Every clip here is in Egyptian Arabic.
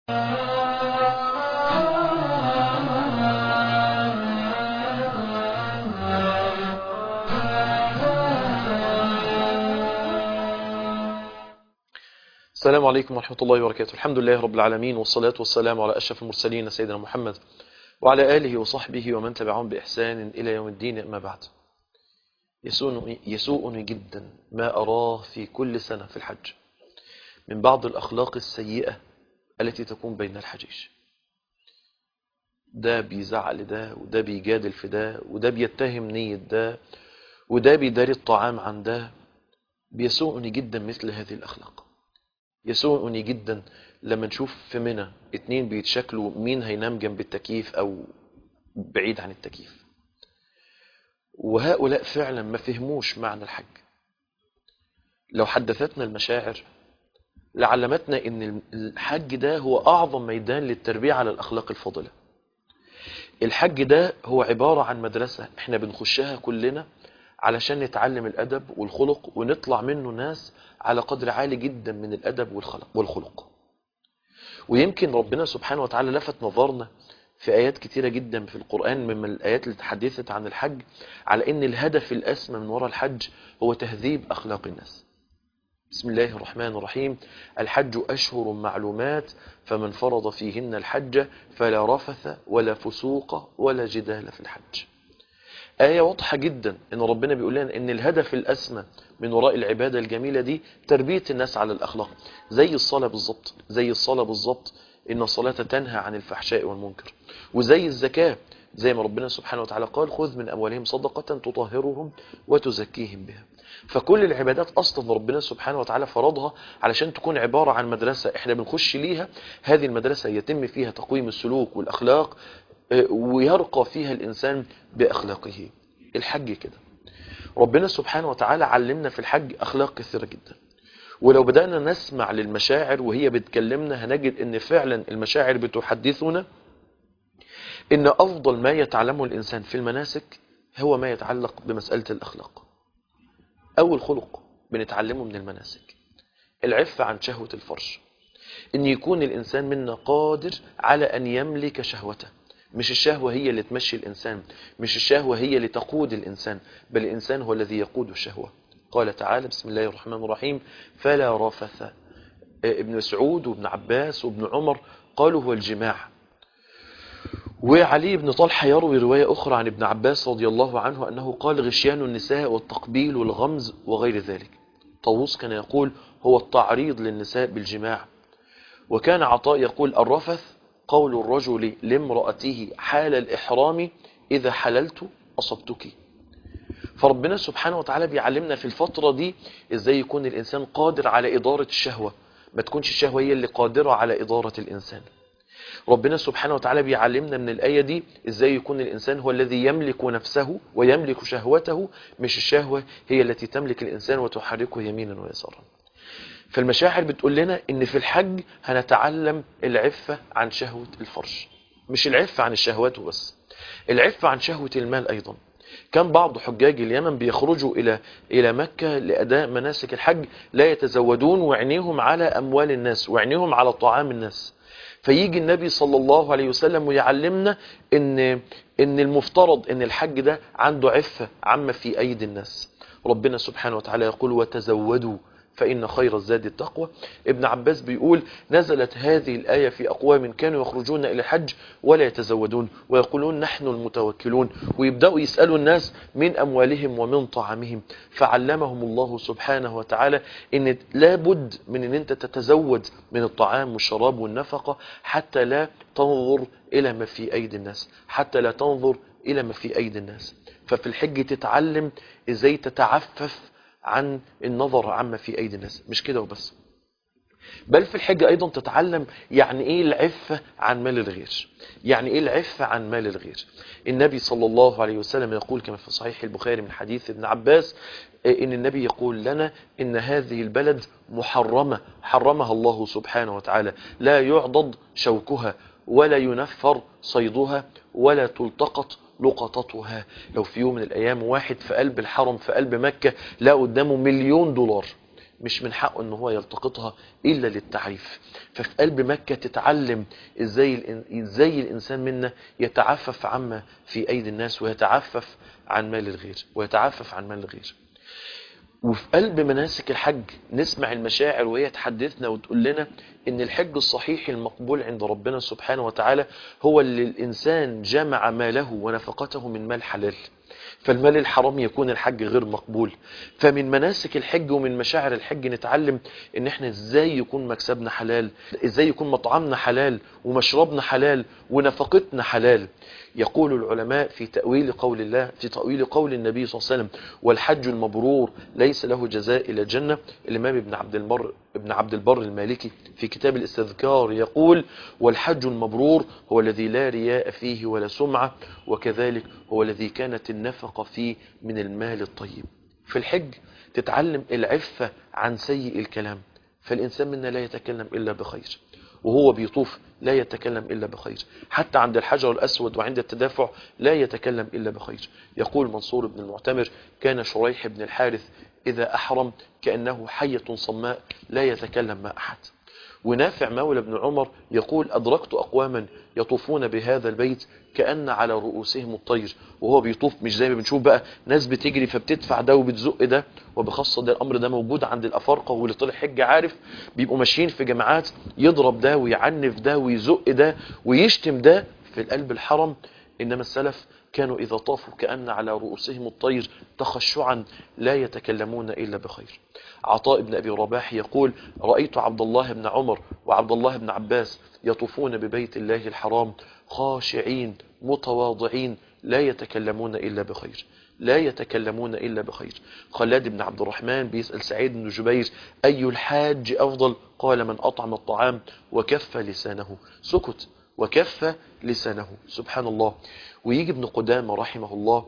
السلام عليكم ورحمة الله وبركاته الحمد لله رب العالمين والصلاة والسلام على أشرف المرسلين سيدنا محمد وعلى آله وصحبه ومن تبعهم بإحسان إلى يوم الدين أما بعد يسوءني, يسوءني جدا ما أراه في كل سنة في الحج من بعض الأخلاق السيئة التي تكون بين الحجيج ده بيزعل ده وده بيجادل في ده وده بيتهم نية ده وده بيداري الطعام عن ده بيسوءني جدا مثل هذه الأخلاق يسوءني جدا لما نشوف في منى اتنين بيتشكلوا مين هينام جنب التكييف او بعيد عن التكييف وهؤلاء فعلا ما فهموش معنى الحج لو حدثتنا المشاعر لعلمتنا ان الحج ده هو اعظم ميدان للتربية على الاخلاق الفاضلة الحج ده هو عبارة عن مدرسة احنا بنخشها كلنا علشان نتعلم الادب والخلق ونطلع منه ناس على قدر عالي جدا من الادب والخلق والخلق ويمكن ربنا سبحانه وتعالى لفت نظرنا في آيات كتيرة جدا في القرآن مما الآيات اللي تحدثت عن الحج على أن الهدف الأسمى من وراء الحج هو تهذيب أخلاق الناس بسم الله الرحمن الرحيم الحج أشهر معلومات فمن فرض فيهن الحج فلا رفث ولا فسوق ولا جدال في الحج آية واضحة جدا ان ربنا بيقول لنا ان الهدف الأسمى من وراء العبادة الجميلة دي تربية الناس على الأخلاق زي الصلاة بالظبط زي الصلاة بالظبط ان الصلاة تنهى عن الفحشاء والمنكر وزي الزكاة زي ما ربنا سبحانه وتعالى قال خذ من أموالهم صدقة تطهرهم وتزكيهم بها فكل العبادات أصلا ربنا سبحانه وتعالى فرضها علشان تكون عبارة عن مدرسة احنا بنخش ليها هذه المدرسة يتم فيها تقويم السلوك والأخلاق ويرقى فيها الإنسان بأخلاقه الحج كده ربنا سبحانه وتعالى علمنا في الحج أخلاق كثيرة جدا ولو بدأنا نسمع للمشاعر وهي بتكلمنا هنجد ان فعلا المشاعر بتحدثنا ان افضل ما يتعلمه الانسان في المناسك هو ما يتعلق بمسألة الاخلاق اول خلق بنتعلمه من المناسك العفة عن شهوة الفرج ان يكون الانسان منا قادر على ان يملك شهوته مش الشهوة هي اللي تمشي الإنسان مش الشهوة هي اللي تقود الإنسان بل الإنسان هو الذي يقود الشهوة قال تعالى بسم الله الرحمن الرحيم فلا رفث ابن مسعود وابن عباس وابن عمر قالوا هو الجماع وعلي بن طلحة يروي رواية أخرى عن ابن عباس رضي الله عنه أنه قال غشيان النساء والتقبيل والغمز وغير ذلك طاووس كان يقول هو التعريض للنساء بالجماع وكان عطاء يقول الرفث قول الرجل لامرأته حال الإحرام إذا حللت أصبتك فربنا سبحانه وتعالى بيعلمنا في الفترة دي إزاي يكون الإنسان قادر على إدارة الشهوة ما تكونش الشهوة هي اللي قادرة على إدارة الإنسان ربنا سبحانه وتعالى بيعلمنا من الآية دي إزاي يكون الإنسان هو الذي يملك نفسه ويملك شهوته مش الشهوة هي التي تملك الإنسان وتحركه يمينا ويسارا فالمشاعر بتقول لنا ان في الحج هنتعلم العفة عن شهوة الفرج مش العفة عن الشهوات بس العفة عن شهوة المال ايضا كان بعض حجاج اليمن بيخرجوا الى الى مكة لاداء مناسك الحج لا يتزودون وعينيهم على اموال الناس وعينيهم على طعام الناس فيجي النبي صلى الله عليه وسلم ويعلمنا ان ان المفترض ان الحج ده عنده عفة عامة في ايدي الناس ربنا سبحانه وتعالى يقول وتزودوا فإن خير الزاد التقوى ابن عباس بيقول نزلت هذه الآية في أقوام كانوا يخرجون إلى الحج ولا يتزودون ويقولون نحن المتوكلون ويبدأوا يسألوا الناس من أموالهم ومن طعامهم فعلمهم الله سبحانه وتعالى إن لابد من أن أنت تتزود من الطعام والشراب والنفقة حتى لا تنظر إلى ما في أيدي الناس حتى لا تنظر إلى ما في أيدي الناس ففي الحج تتعلم إزاي تتعفف عن النظر عما في أيدي الناس مش كده وبس بل في الحج أيضا تتعلم يعني إيه العفة عن مال الغير يعني إيه العفة عن مال الغير النبي صلى الله عليه وسلم يقول كما في صحيح البخاري من حديث ابن عباس إن النبي يقول لنا إن هذه البلد محرمة حرمها الله سبحانه وتعالى لا يعضد شوكها ولا ينفر صيدها ولا تلتقط لقطتها لو في يوم من الأيام واحد في قلب الحرم في قلب مكة لا قدامه مليون دولار مش من حقه ان هو يلتقطها الا للتعريف ففي قلب مكة تتعلم ازاي الإن- ازاي الانسان منا يتعفف عما في ايدي الناس ويتعفف عن مال الغير ويتعفف عن مال الغير وفي قلب مناسك الحج نسمع المشاعر وهي تحدثنا وتقول لنا ان الحج الصحيح المقبول عند ربنا سبحانه وتعالى هو اللي الانسان جمع ماله ونفقته من مال حلال فالمال الحرام يكون الحج غير مقبول فمن مناسك الحج ومن مشاعر الحج نتعلم ان احنا ازاي يكون مكسبنا حلال ازاي يكون مطعمنا حلال ومشربنا حلال ونفقتنا حلال يقول العلماء في تأويل قول الله في تأويل قول النبي صلى الله عليه وسلم والحج المبرور ليس له جزاء إلى الجنة الإمام ابن عبد البر ابن عبد البر المالكي في كتاب الاستذكار يقول والحج المبرور هو الذي لا رياء فيه ولا سمعة وكذلك هو الذي كانت النفقة فيه من المال الطيب في الحج تتعلم العفة عن سيء الكلام فالإنسان منا لا يتكلم إلا بخير وهو بيطوف لا يتكلم إلا بخير حتى عند الحجر الأسود وعند التدافع لا يتكلم إلا بخير يقول منصور بن المعتمر كان شريح بن الحارث إذا أحرم كأنه حية صماء لا يتكلم مع أحد ونافع مولى بن عمر يقول أدركت أقواما يطوفون بهذا البيت كأن على رؤوسهم الطير وهو بيطوف مش زي ما بنشوف بقى ناس بتجري فبتدفع ده وبتزق ده وبخاصة ده الأمر ده موجود عند الأفارقة واللي طلع حج عارف بيبقوا ماشيين في جماعات يضرب ده ويعنف ده ويزق ده ويشتم ده في القلب الحرم إنما السلف كانوا إذا طافوا كأن على رؤوسهم الطير تخشعا لا يتكلمون إلا بخير عطاء بن أبي رباح يقول رأيت عبد الله بن عمر وعبد الله بن عباس يطوفون ببيت الله الحرام خاشعين متواضعين لا يتكلمون إلا بخير لا يتكلمون إلا بخير خلاد بن عبد الرحمن بيسأل سعيد بن جبير أي الحاج أفضل قال من أطعم الطعام وكف لسانه سكت وكف لسانه سبحان الله ويجي ابن قدامة رحمه الله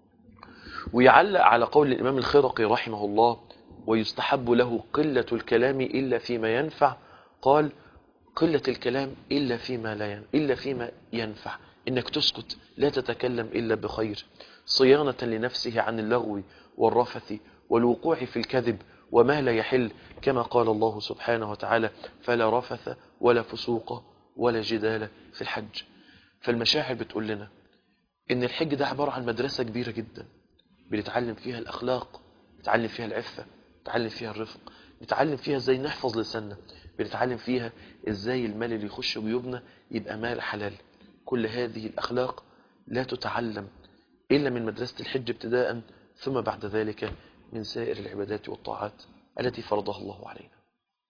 ويعلق على قول الإمام الخرقي رحمه الله ويستحب له قلة الكلام إلا فيما ينفع قال قلة الكلام إلا فيما لا ين... إلا فيما ينفع إنك تسكت لا تتكلم إلا بخير صيانة لنفسه عن اللغو والرفث والوقوع في الكذب وما لا يحل كما قال الله سبحانه وتعالى فلا رفث ولا فسوق ولا جدال في الحج فالمشاعر بتقول لنا إن الحج ده عبارة عن مدرسة كبيرة جدا بنتعلم فيها الأخلاق نتعلم فيها العفة نتعلم فيها الرفق نتعلم فيها ازاي نحفظ لساننا بنتعلم فيها ازاي المال اللي يخش جيوبنا يبقى مال حلال كل هذه الأخلاق لا تتعلم إلا من مدرسة الحج ابتداء ثم بعد ذلك من سائر العبادات والطاعات التي فرضها الله علينا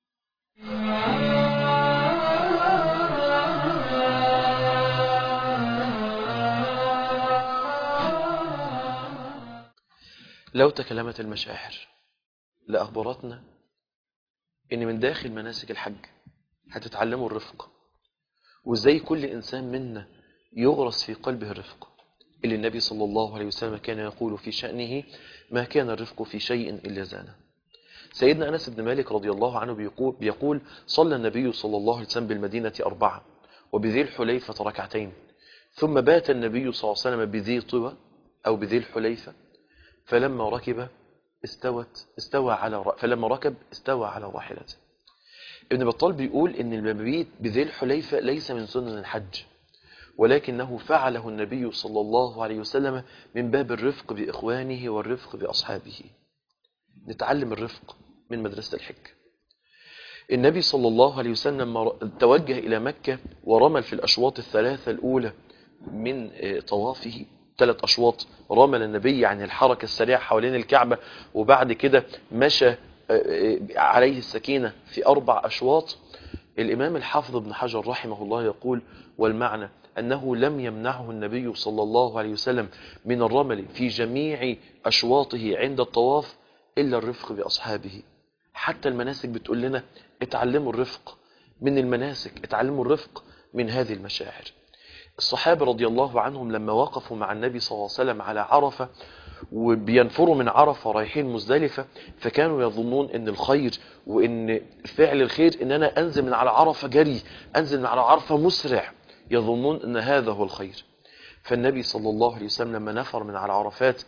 لو تكلمت المشاعر لأخبرتنا إن من داخل مناسك الحج هتتعلموا الرفق وإزاي كل إنسان منا يغرس في قلبه الرفق اللي النبي صلى الله عليه وسلم كان يقول في شأنه ما كان الرفق في شيء إلا زانه سيدنا أنس بن مالك رضي الله عنه بيقول, بيقول صلى النبي صلى الله عليه وسلم بالمدينة أربعة وبذي الحليفة ركعتين ثم بات النبي صلى الله عليه وسلم بذي طوى أو بذي الحليفة فلما ركب استوت استوى على فلما ركب استوى على راحلته ابن بطال بيقول ان المبيت بذي الحليفة ليس من سنن الحج ولكنه فعله النبي صلى الله عليه وسلم من باب الرفق بإخوانه والرفق بأصحابه نتعلم الرفق من مدرسة الحج النبي صلى الله عليه وسلم توجه إلى مكة ورمل في الأشواط الثلاثة الأولى من طوافه ثلاث أشواط رمل النبي عن الحركة السريعة حوالين الكعبة وبعد كده مشى عليه السكينة في أربع أشواط الإمام الحافظ ابن حجر رحمه الله يقول والمعنى أنه لم يمنعه النبي صلى الله عليه وسلم من الرمل في جميع أشواطه عند الطواف إلا الرفق بأصحابه حتى المناسك بتقول لنا اتعلموا الرفق من المناسك اتعلموا الرفق من هذه المشاعر الصحابة رضي الله عنهم لما وقفوا مع النبي صلى الله عليه وسلم على عرفة وبينفروا من عرفة رايحين مزدلفة فكانوا يظنون ان الخير وان فعل الخير ان انا انزل من على عرفة جري انزل من على عرفة مسرع يظنون ان هذا هو الخير فالنبي صلى الله عليه وسلم لما نفر من على عرفات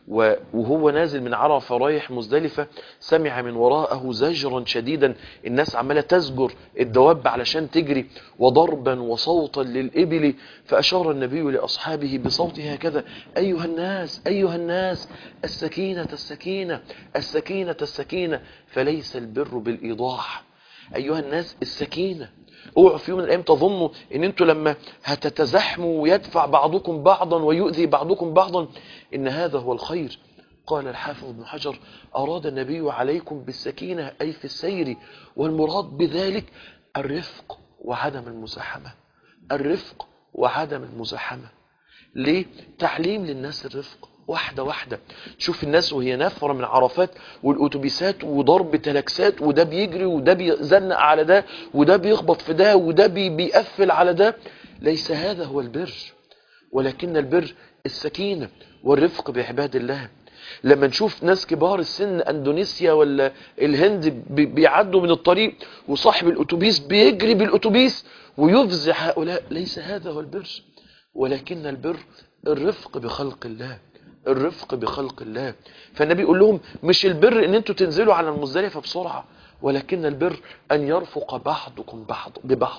و- وهو نازل من عرفة رايح مزدلفة سمع من وراءه زجرا شديدا الناس عمالة تزجر الدواب علشان تجري وضربا وصوتا للإبل فأشار النبي لأصحابه بصوته هكذا أيها الناس أيها الناس السكينة السكينة السكينة السكينة فليس البر بالإيضاح أيها الناس السكينة اوعوا في يوم من الايام تظنوا ان انتوا لما هتتزحموا ويدفع بعضكم بعضا ويؤذي بعضكم بعضا ان هذا هو الخير قال الحافظ ابن حجر اراد النبي عليكم بالسكينه اي في السير والمراد بذلك الرفق وعدم المزاحمه الرفق وعدم المزاحمه ليه تعليم للناس الرفق واحدة واحدة تشوف الناس وهي نافرة من عرفات والأتوبيسات وضرب تلاكسات وده بيجري وده بيزنق على ده وده بيخبط في ده وده بي بيقفل على ده ليس هذا هو البر ولكن البر السكينة والرفق بعباد الله لما نشوف ناس كبار السن اندونيسيا ولا الهند بي- بيعدوا من الطريق وصاحب الاتوبيس بيجري بالاتوبيس ويفزع هؤلاء ليس هذا هو البر ولكن البر الرفق بخلق الله الرفق بخلق الله فالنبي يقول لهم مش البر ان انتوا تنزلوا على المزدلفه بسرعه ولكن البر ان يرفق بعضكم بعض ببعض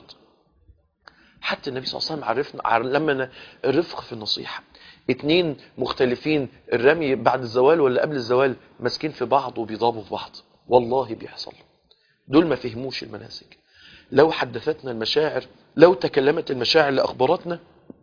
حتى النبي صلى الله عليه وسلم عرفنا علمنا الرفق في النصيحة اتنين مختلفين الرمي بعد الزوال ولا قبل الزوال ماسكين في بعض وبيضربوا في بعض والله بيحصل دول ما فهموش المناسك لو حدثتنا المشاعر لو تكلمت المشاعر لأخبرتنا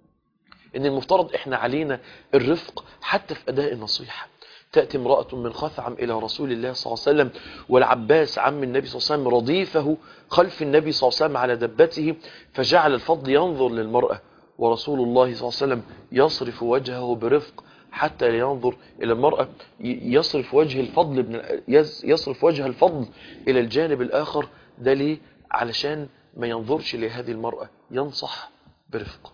ان المفترض احنا علينا الرفق حتى في اداء النصيحة تأتي امرأة من خثعم إلى رسول الله صلى الله عليه وسلم والعباس عم النبي صلى الله عليه وسلم رديفه خلف النبي صلى الله عليه وسلم على دبته فجعل الفضل ينظر للمرأة ورسول الله صلى الله عليه وسلم يصرف وجهه برفق حتى لا ينظر إلى المرأة ي- يصرف وجه الفضل ابن يز- يصرف وجه الفضل إلى الجانب الآخر ده ليه علشان ما ينظرش لهذه المرأة ينصح برفق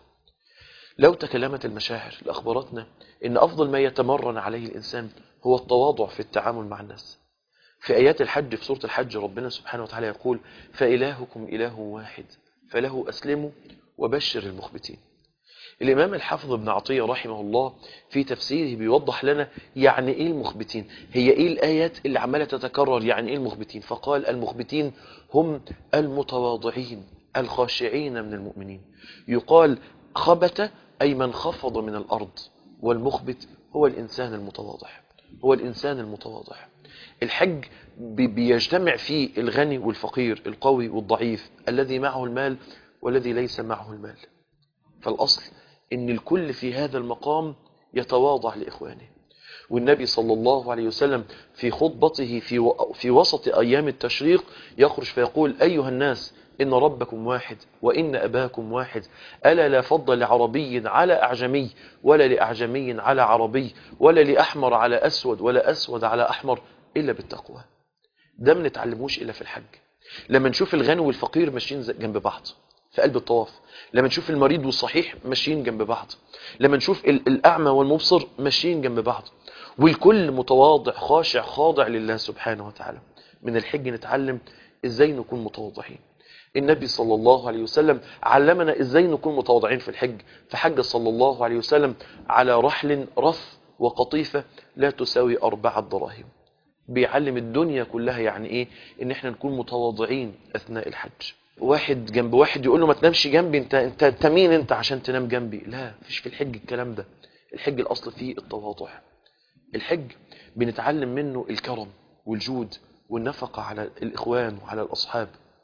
لو تكلمت المشاعر لأخبرتنا إن أفضل ما يتمرن عليه الإنسان هو التواضع في التعامل مع الناس في آيات الحج في سورة الحج ربنا سبحانه وتعالى يقول فإلهكم إله واحد فله أسلموا وبشر المخبتين الإمام الحافظ ابن عطية رحمه الله في تفسيره بيوضح لنا يعني إيه المخبتين هي إيه الآيات اللي عمالة تتكرر يعني إيه المخبتين فقال المخبتين هم المتواضعين الخاشعين من المؤمنين يقال خبت أي من خفض من الأرض والمخبت هو الإنسان المتواضع هو الإنسان المتواضع الحج بي- بيجتمع فيه الغني والفقير القوي والضعيف الذي معه المال والذي ليس معه المال فالأصل إن الكل في هذا المقام يتواضع لإخوانه والنبي صلى الله عليه وسلم في خطبته في و- في وسط أيام التشريق يخرج فيقول أيها الناس إن ربكم واحد وإن أباكم واحد ألا لا فضل لعربي على أعجمي ولا لأعجمي على عربي ولا لأحمر على أسود ولا أسود على أحمر إلا بالتقوى ده ما نتعلموش إلا في الحج لما نشوف الغني والفقير ماشيين زي- جنب بعض في قلب الطواف لما نشوف المريض والصحيح ماشيين جنب بعض لما نشوف ال- الأعمى والمبصر ماشيين جنب بعض والكل متواضع خاشع خاضع لله سبحانه وتعالى من الحج نتعلم ازاي نكون متواضعين النبي صلى الله عليه وسلم علمنا ازاي نكون متواضعين في الحج فحج صلى الله عليه وسلم على رحل رث وقطيفة لا تساوي أربعة دراهم بيعلم الدنيا كلها يعني ايه ان احنا نكون متواضعين اثناء الحج واحد جنب واحد يقول له ما تنامش جنبي انت انت انت مين انت عشان تنام جنبي لا مفيش في الحج الكلام ده الحج الاصل فيه التواضع الحج بنتعلم منه الكرم والجود والنفقة على الإخوان وعلى الأصحاب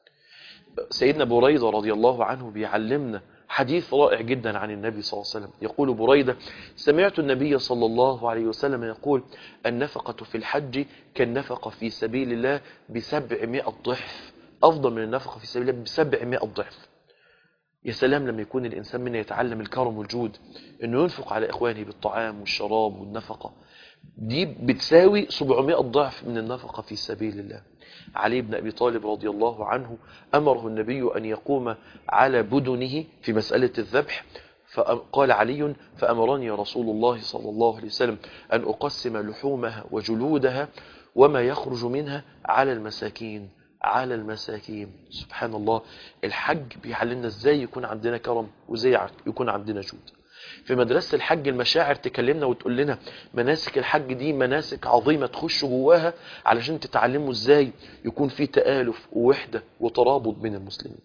سيدنا بريدة رضي الله عنه بيعلمنا حديث رائع جدا عن النبي صلى الله عليه وسلم يقول بريدة سمعت النبي صلى الله عليه وسلم يقول النفقة في الحج كالنفقة في سبيل الله بسبعمائة ضعف أفضل من النفقة في سبيل الله بسبعمائة ضعف يا سلام لما يكون الإنسان منا يتعلم الكرم والجود أنه ينفق على إخوانه بالطعام والشراب والنفقة دي بتساوي 700 ضعف من النفقة في سبيل الله علي بن أبي طالب رضي الله عنه أمره النبي أن يقوم على بدنه في مسألة الذبح فقال علي فأمرني رسول الله صلى الله عليه وسلم أن أقسم لحومها وجلودها وما يخرج منها على المساكين على المساكين سبحان الله الحج بيعلمنا ازاي يكون عندنا كرم وازاي يكون عندنا جود في مدرسة الحج المشاعر تكلمنا وتقول لنا مناسك الحج دي مناسك عظيمة تخشوا جواها علشان تتعلموا ازاي يكون في تآلف ووحدة وترابط بين المسلمين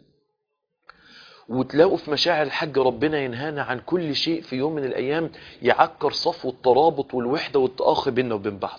وتلاقوا في مشاعر الحج ربنا ينهانا عن كل شيء في يوم من الأيام يعكر صفو الترابط والوحدة والتآخي بيننا وبين بعض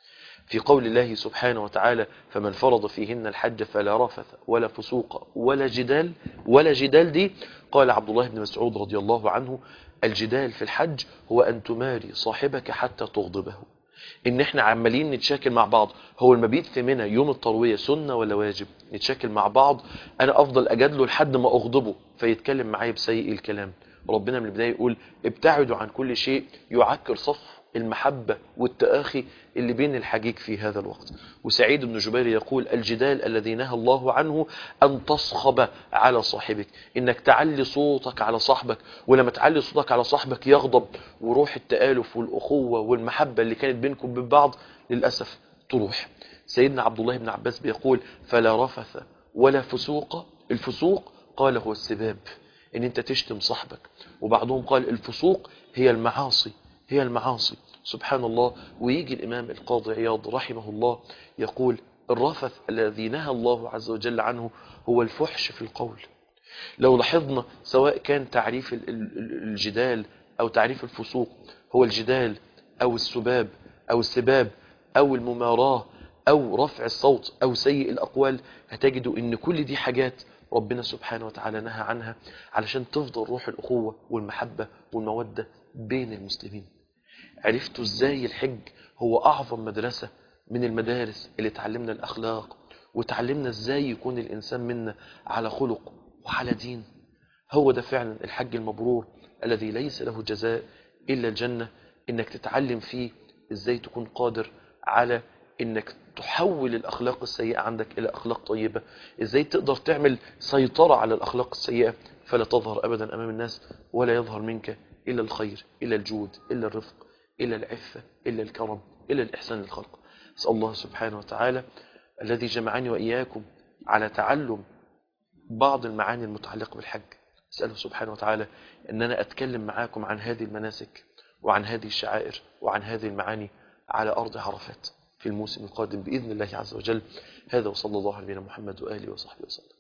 في قول الله سبحانه وتعالى فمن فرض فيهن الحج فلا رفث ولا فسوق ولا جدال ولا جدال دي قال عبد الله بن مسعود رضي الله عنه الجدال في الحج هو أن تماري صاحبك حتى تغضبه ان احنا عمالين نتشاكل مع بعض هو المبيت في منى يوم التروية سنة ولا واجب نتشاكل مع بعض انا افضل اجادله لحد ما اغضبه فيتكلم معايا بسيء الكلام ربنا من البداية يقول ابتعدوا عن كل شيء يعكر صف المحبة والتآخي اللي بين الحجيج في هذا الوقت وسعيد بن جبير يقول الجدال الذي نهى الله عنه أن تصخب على صاحبك إنك تعلي صوتك على صاحبك ولما تعلي صوتك على صاحبك يغضب وروح التآلف والأخوة والمحبة اللي كانت بينكم وبين بعض للأسف تروح سيدنا عبد الله بن عباس بيقول فلا رفث ولا فسوق الفسوق قال هو السباب ان انت تشتم صاحبك وبعضهم قال الفسوق هي المعاصي هي المعاصي سبحان الله ويجي الإمام القاضي عياض رحمه الله يقول الرفث الذي نهى الله عز وجل عنه هو الفحش في القول لو لاحظنا سواء كان تعريف الجدال أو تعريف الفسوق هو الجدال أو السباب أو السباب أو المماراة أو رفع الصوت أو سيء الأقوال هتجدوا أن كل دي حاجات ربنا سبحانه وتعالى نهى عنها علشان تفضل روح الأخوة والمحبة والمودة بين المسلمين عرفتوا ازاي الحج هو اعظم مدرسة من المدارس اللي تعلمنا الاخلاق وتعلمنا ازاي يكون الانسان منا على خلق وعلى دين هو ده فعلا الحج المبرور الذي ليس له جزاء الا الجنة انك تتعلم فيه ازاي تكون قادر على انك تحول الاخلاق السيئة عندك الى اخلاق طيبة ازاي تقدر تعمل سيطرة على الاخلاق السيئة فلا تظهر ابدا امام الناس ولا يظهر منك الا الخير الا الجود الا الرفق إلا العفة إلا الكرم إلا الإحسان للخلق أسأل الله سبحانه وتعالى الذي جمعني وإياكم على تعلم بعض المعاني المتعلقة بالحج أسأله سبحانه وتعالى أن أنا أتكلم معاكم عن هذه المناسك وعن هذه الشعائر وعن هذه المعاني على أرض عرفات في الموسم القادم بإذن الله عز وجل هذا وصلى الله على نبينا محمد وآله وصحبه وسلم